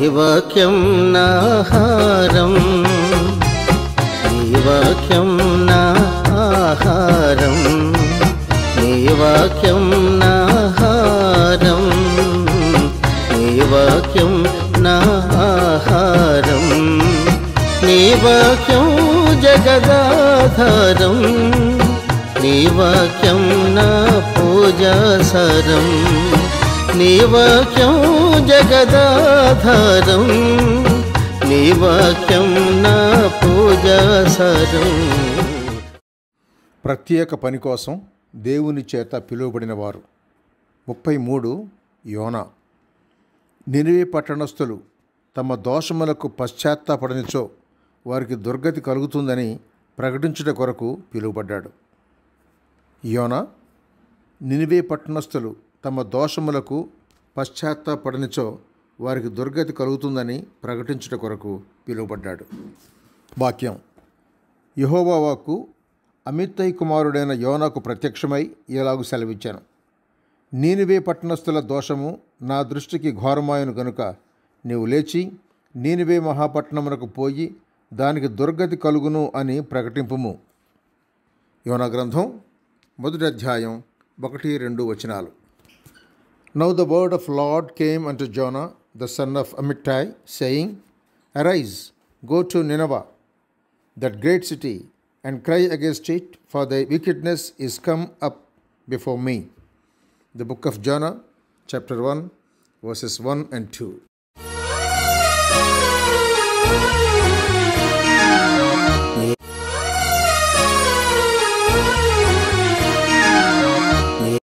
వాక్యం నాహారం నీ వాక్యం నా ఆహారం నీ వాక్యం నాహారం నీ వాక్యం నా ఆహారం నీ వాక్యం జగదాధారం నీ వాక్యం నా పూజాసరం నీ వాక్యం జగదాధారం నీ వాక్యం నా పూజాసరం ప్రత్యేక పని కోసం దేవుని చేత పిలువబడిన వారు ముప్పై మూడు యోనా నినివే పట్టణస్థులు తమ దోషములకు పశ్చాత్తాపడనిచో వారికి దుర్గతి కలుగుతుందని ప్రకటించుట కొరకు పిలువబడ్డాడు యోనా నినివే పట్టణస్థులు తమ దోషములకు పశ్చాత్తాపడనిచో వారికి దుర్గతి కలుగుతుందని ప్రకటించుట కొరకు పిలువబడ్డాడు వాక్యం యహోవా వాక్కు అమిత్తై కుమారుడైన యోనాకు ప్రత్యక్షమై ఇలాగు సెలవిచ్చాను నీనివే పట్టణస్థుల దోషము నా దృష్టికి ఘోరమాయను గనుక నీవు లేచి నీనివే మహాపట్నమునకు పోయి దానికి దుర్గతి కలుగును అని ప్రకటింపుము యోనా గ్రంథం మొదటి అధ్యాయం ఒకటి రెండు వచనాలు now the word of Lord came unto Jonah the son of Amittai saying arise go to Nineveh that great city and cry against it, for thy wickedness is come up before me. The book of Jonah, chapter 1, verses 1 and 2.